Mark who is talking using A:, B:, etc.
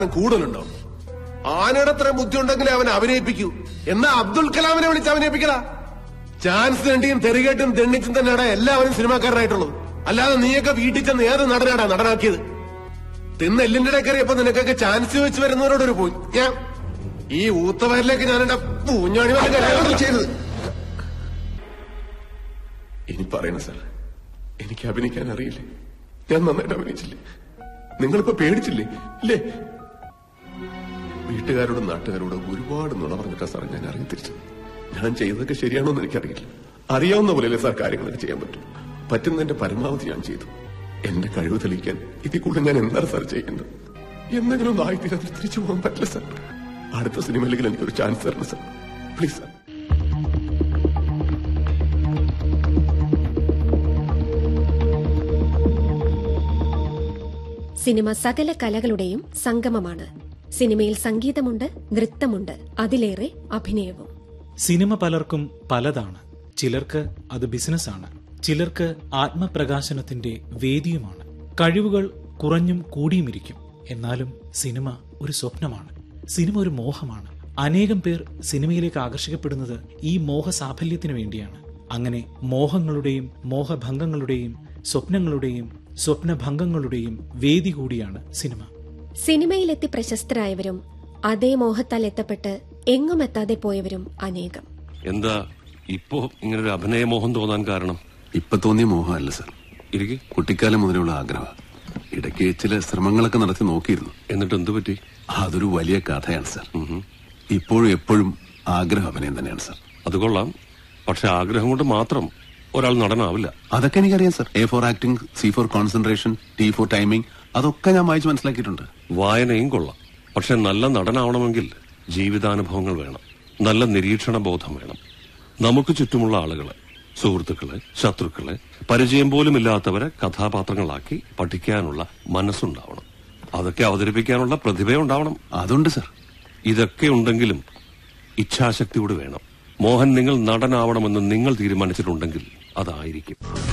A: കൂടുതലുണ്ടോ ആനയുടെ അത്ര ബുദ്ധി ഉണ്ടെങ്കിൽ അവൻ അഭിനയിപ്പിക്കൂ എന്നാ അബ്ദുൽ കലാമിനെ വിളിച്ച് അഭിനയിപ്പിക്കടാ ചാൻസ് തെണ്ടിയും തെറികേട്ടും തെണ്ണിച്ചും തന്നെയാണ് എല്ലാവരും സിനിമാക്കാരനായിട്ടുള്ളത് അല്ലാതെ നീയൊക്കെ വീട്ടിൽ ചെന്ന് ഏത് നടനാടാ നടനാക്കിയത് തിന്ന് എല്ലിന്റെ ഇടയിൽ കയറിയപ്പോ നിനക്കൊക്കെ ചാൻസ് വെച്ച് വരുന്നവരോടൊരു പോയി ഞാൻ ഈ ഊത്തവരിലേക്ക് ഞാൻ എന്റെ പൂഞ്ഞാണി ചെയ്തത് ഇനി പറയണ സാർ എനിക്ക് അഭിനയിക്കാൻ അറിയില്ലേ ഞാൻ നന്നായിട്ട് അഭിനയിച്ചില്ലേ നിങ്ങളിപ്പോ പേടിച്ചില്ലേ ഇല്ലേ വീട്ടുകാരോടും നാട്ടുകാരോടും ഒരുപാട് നുണ പറഞ്ഞിട്ടാ സാർ ഞാൻ അറിയി തിരിച്ചത് ഞാൻ ചെയ്തതൊക്കെ ശരിയാണോ എന്ന് എനിക്കറിയില്ല അറിയാവുന്ന പോലെയല്ലേ സാർ കാര്യങ്ങളൊക്കെ ചെയ്യാൻ പറ്റും പറ്റുന്നതിന്റെ പരമാവധി ഞാൻ ചെയ്തു എന്റെ കഴിവ് തെളിയിക്കാൻ ഇതിൽ കൂടുതൽ ഞാൻ എന്താണ് സാർ ചെയ്യേണ്ടത് എന്തെങ്കിലും ഒന്ന് ആയിത്തീരാൻ തിരിച്ചു പോകാൻ പറ്റില്ല സാർ അടുത്ത സിനിമയിലെങ്കിലും എനിക്കൊരു ചാൻസ് തരണം സാർ പ്ലീസ് സാർ
B: സിനിമ സകല കലകളുടെയും സംഗമമാണ് സിനിമയിൽ സംഗീതമുണ്ട് നൃത്തമുണ്ട് അതിലേറെ അഭിനയവും
C: സിനിമ പലർക്കും പലതാണ് ചിലർക്ക് അത് ബിസിനസ്സാണ് ചിലർക്ക് ആത്മപ്രകാശനത്തിന്റെ വേദിയുമാണ് കഴിവുകൾ കുറഞ്ഞും കൂടിയുമിരിക്കും എന്നാലും സിനിമ ഒരു സ്വപ്നമാണ് സിനിമ ഒരു മോഹമാണ് അനേകം പേർ സിനിമയിലേക്ക് ആകർഷിക്കപ്പെടുന്നത് ഈ മോഹസാഫല്യത്തിനു വേണ്ടിയാണ് അങ്ങനെ മോഹങ്ങളുടെയും മോഹഭംഗങ്ങളുടെയും സ്വപ്നങ്ങളുടെയും സ്വപ്നഭംഗങ്ങളുടെയും വേദി കൂടിയാണ് സിനിമ
B: സിനിമയിലെത്തി പ്രശസ്തരായവരും അതേ മോഹത്താൽ എത്തപ്പെട്ട് എങ്ങും എത്താതെ പോയവരും അനേകം
D: എന്താ ഇപ്പോ ഇങ്ങനൊരു അഭിനയമോഹം തോന്നാൻ കാരണം
E: ഇപ്പൊ തോന്നിയ മോഹമല്ല സർ
D: ഇരിക്കെ
E: കുട്ടിക്കാലം മുതലുള്ള ആഗ്രഹം ഇടയ്ക്ക് ചില ശ്രമങ്ങളൊക്കെ നടത്തി നോക്കിയിരുന്നു
D: എന്നിട്ട് എന്തു പറ്റി
E: അതൊരു വലിയ കഥയാണ് സർ ഇപ്പോഴും എപ്പോഴും ആഗ്രഹം അഭിനയം തന്നെയാണ് സർ
D: അത് കൊള്ളാം പക്ഷെ ആഗ്രഹം കൊണ്ട് മാത്രം ഒരാൾ നടനാവില്ല
E: അതൊക്കെ എനിക്കറിയാം sir A for acting C for concentration T for timing അതൊക്കെ ഞാൻ വായിച്ച് മനസ്സിലാക്കിയിട്ടുണ്ട്
D: വായനയും കൊള്ളാം പക്ഷെ നല്ല നടനാവണമെങ്കിൽ ജീവിതാനുഭവങ്ങൾ വേണം നല്ല നിരീക്ഷണ ബോധം വേണം നമുക്ക് ചുറ്റുമുള്ള ആളുകളെ സുഹൃത്തുക്കളെ ശത്രുക്കളെ പരിചയം പോലും ഇല്ലാത്തവരെ കഥാപാത്രങ്ങളാക്കി പഠിക്കാനുള്ള മനസ്സുണ്ടാവണം അതൊക്കെ അവതരിപ്പിക്കാനുള്ള പ്രതിഭയുണ്ടാവണം
E: അതുണ്ട് സർ
D: ഇതൊക്കെ ഉണ്ടെങ്കിലും ഇച്ഛാശക്തി കൂടി വേണം മോഹൻ നിങ്ങൾ നടനാവണമെന്ന് നിങ്ങൾ തീരുമാനിച്ചിട്ടുണ്ടെങ്കിൽ അതായിരിക്കും